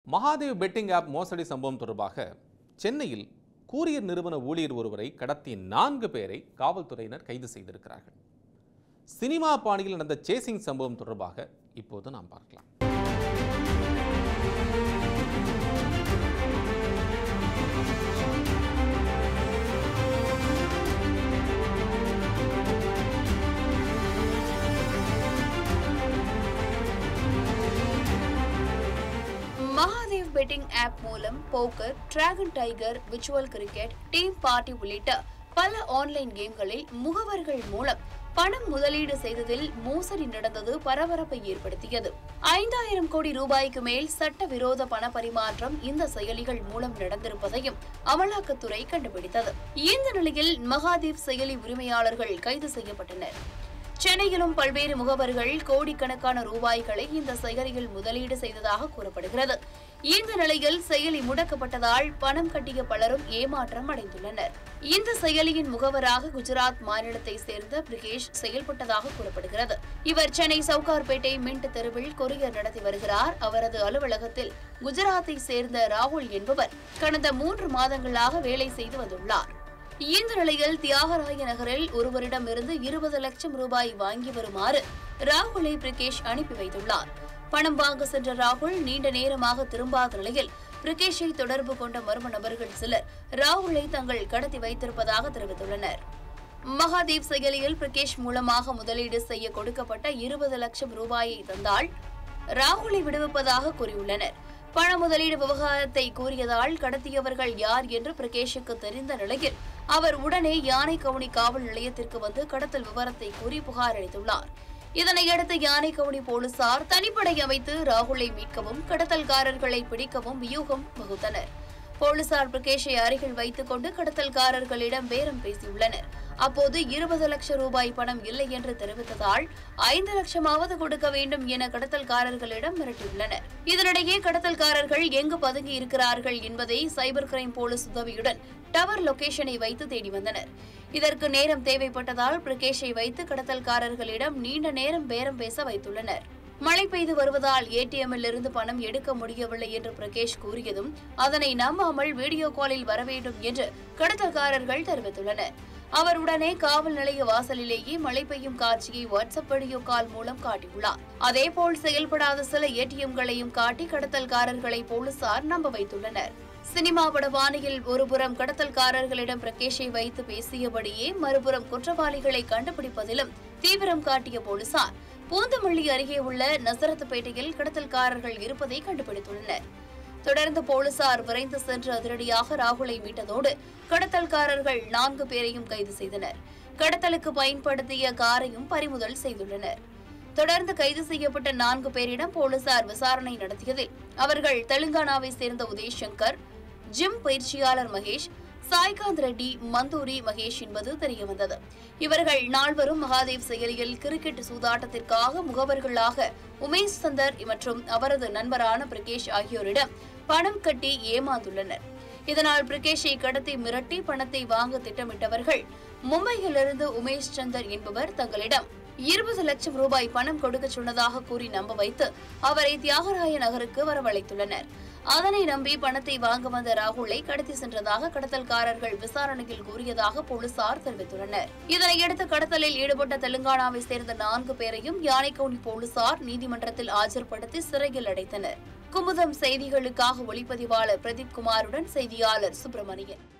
Mahadev betting app மோசடி சம்பவம் தொடர்பாக சென்னையில் கூரியர் நிறுவன ஊழியர் ஒருவரை கடத்திய நான்கு பேரை காவல்துறையினர் கைது செய்திருக்கிறார்கள் சினிமா பாணியில் நடந்த சேசிங் சம்பவம் தொடர்பாக இப்போது நாம் பார்க்கலாம் மகாதேவ் பெட்டிங் ஆப் மூலம் poker dragon tiger virtual cricket team party உள்ளிட்ட பல ஆன்லைன் கேம்களில் முகவர்கள் மூலம் பணம் முதலீடு செய்ததில் மோசடி நடந்தது பரபரப்பை ஏற்படுத்தியது ஐந்தாயிரம் கோடி ரூபாய்க்கு மேல் சட்டவிரோத பண பரிமாற்றம் இந்த செயலிகள் மூலம் நடந்திருப்பதையும் அமலாக்கத்துறை கண்டுபிடித்தது இந்த நிலையில் மகாதேவ் செயலி உரிமையாளர்கள் கைது செய்யப்பட்டனர் சென்னையிலும் பல்வேறு முகவர்கள் கோடிக்கணக்கான ரூபாய்களை இந்த செயலியில் முதலீடு செய்ததாக கூறப்படுகிறது இந்த நிலையில் செயலி முடக்கப்பட்டதால் பணம் கட்டிய பலரும் ஏமாற்றம் அடைந்துள்ளனர் இந்த செயலியின் முகவராக குஜராத் மாநிலத்தை சேர்ந்த பிரிகேஷ் செயல்பட்டதாக கூறப்படுகிறது இவர் சென்னை சவுகார்பேட்டை மின்ட் தெருவில் கொரியர் நடத்தி வருகிறார் அவரது அலுவலகத்தில் குஜராத்தை சேர்ந்த ராகுல் என்பவர் கடந்த மூன்று மாதங்களாக வேலை செய்து வந்துள்ளார் இந்த நிலையில் தியாகராய நகரில் ஒருவரிடமிருந்து இருபது லட்சம் ரூபாய் வாங்கி வருமாறு ராகுலை பிரிகேஷ் அனுப்பி வைத்துள்ளார் பணம் வாங்க சென்ற ராகுல் நீண்ட நேரமாக திரும்பாத நிலையில் பிரிகேஷை தொடர்பு கொண்ட மர்ம நபர்கள் சிலர் ராகுலை தங்கள் கடத்தி வைத்திருப்பதாக தெரிவித்துள்ளனர் மகாதேவ் செயலியில் பிரிகேஷ் மூலமாக முதலீடு செய்ய கொடுக்கப்பட்ட இருபது லட்சம் ரூபாயை தந்தால் ராகுலை விடுவிப்பதாக கூறியுள்ளனர் பண முதலீடு விவகாரத்தை கூறியதால் கடத்தியவர்கள் யார் என்று பிரகேஷுக்கு தெரிந்த நிலையில் அவர் உடனே யானை கவுனி காவல் நிலையத்திற்கு வந்து கடத்தல் விவரத்தை கூறி புகார் அளித்துள்ளார் இதனையடுத்து யானை கவுனி போலீசார் தனிப்படை அமைத்து ராகுலை மீட்கவும் கடத்தல்காரர்களை பிடிக்கவும் வியூகம் வகுத்தனர் போலீசார் பிரகேஷை அருகில் வைத்துக் கொண்டு கடத்தல்காரர்களிடம் பேரம் பேசியுள்ளனர் அப்போது இருபது லட்சம் ரூபாய் பணம் இல்லை என்று தெரிவித்ததால் ஐந்து லட்சமாவது கொடுக்க வேண்டும் என கடத்தல்காரர்களிடம் மிரட்டியுள்ளனர் இதனிடையே கடத்தல்காரர்கள் எங்கு பதுங்கி இருக்கிறார்கள் என்பதை சைபர் கிரைம் போலீஸ் உதவியுடன் டவர் லொகேஷனை வைத்து தேடி வந்தனர் இதற்கு நேரம் தேவைப்பட்டதால் பிரகேஷை வைத்து கடத்தல்காரர்களிடம் நீண்ட நேரம் பேரம் பேச வைத்துள்ளனர் மழை பெய்து வருவதால் ஏடிஎம்மில் இருந்து பணம் எடுக்க முடியவில்லை என்று பிரகேஷ் கூறியதும் அதனை நம்பாமல் வீடியோ காலில் வர வேண்டும் என்று கடத்தல்காரர்கள் தெரிவித்துள்ளனர் அவர் உடனே காவல் நிலைய வாசலிலேயே மழை பெய்யும் காட்சியை வாட்ஸ்அப் வீடியோ கால் மூலம் காட்டியுள்ளார் அதேபோல் செயல்படாத சில ஏடிஎம்களையும் காட்டி கடத்தல்காரர்களை போலீசார் நம்ப வைத்துள்ளனர் சினிமா பட பாணியில் ஒருபுறம் கடத்தல்காரர்களிடம் பிரகேஷை வைத்து பேசியபடியே மறுபுறம் குற்றவாளிகளை கண்டுபிடிப்பதிலும் தீவிரம் காட்டிய போலீசார் பூந்தமல்லி அருகே உள்ள நசரத்துப்பேட்டையில் கடத்தல்காரர்கள் இருப்பதை கண்டுபிடித்துள்ளனர் தொடர்ந்து போலீசார் விரைந்து சென்று அதிரடியாக ராகுலை மீட்டதோடு கடத்தல்காரர்கள் நான்கு பேரையும் கைது செய்தனர் கடத்தலுக்கு பயன்படுத்திய காரையும் பறிமுதல் செய்துள்ளனர் தொடர்ந்து கைது செய்யப்பட்ட நான்கு பேரிடம் போலீசார் விசாரணை நடத்தியதில் அவர்கள் தெலுங்கானாவை சேர்ந்த உதய் சங்கர் ஜிம் பயிற்சியாளர் மகேஷ் சாய்காந்த் ரெட்டி மந்தூரி மகேஷ் என்பது தெரியவந்தது இவர்கள் நால்வரும் மகாதேவ் செயலியில் கிரிக்கெட் சூதாட்டத்திற்காக முகவர்களாக உமேஷ் சந்தர் மற்றும் அவரது நண்பரான பிரகேஷ் ஆகியோரிடம் பணம் கட்டி ஏமாந்துள்ளனர் இதனால் பிரகேஷை கடத்தி மிரட்டி பணத்தை வாங்க திட்டமிட்டவர்கள் மும்பையிலிருந்து உமேஷ் சந்தர் என்பவர் தங்களிடம் இருபது லட்சம் ரூபாய் பணம் கொடுக்க சொன்னதாக கூறி நம்ப வைத்து அவரை தியாகராய நகருக்கு வரவழைத்துள்ளனர் அதனை நம்பி பணத்தை வாங்க வந்த ராகுலை கடத்தி சென்றதாக கடத்தல்காரர்கள் விசாரணையில் கூறியதாக போலீசார் தெரிவித்துள்ளனர் இதனையடுத்து கடத்தலில் ஈடுபட்ட தெலுங்கானாவை சேர்ந்த நான்கு பேரையும் யானைக்கவுனி போலீசார் நீதிமன்றத்தில் ஆஜர்படுத்தி சிறையில் அடைத்தனர் குமுதம் செய்திகளுக்காக ஒளிப்பதிவாளர் பிரதீப் குமாருடன் செய்தியாளர் சுப்பிரமணியன்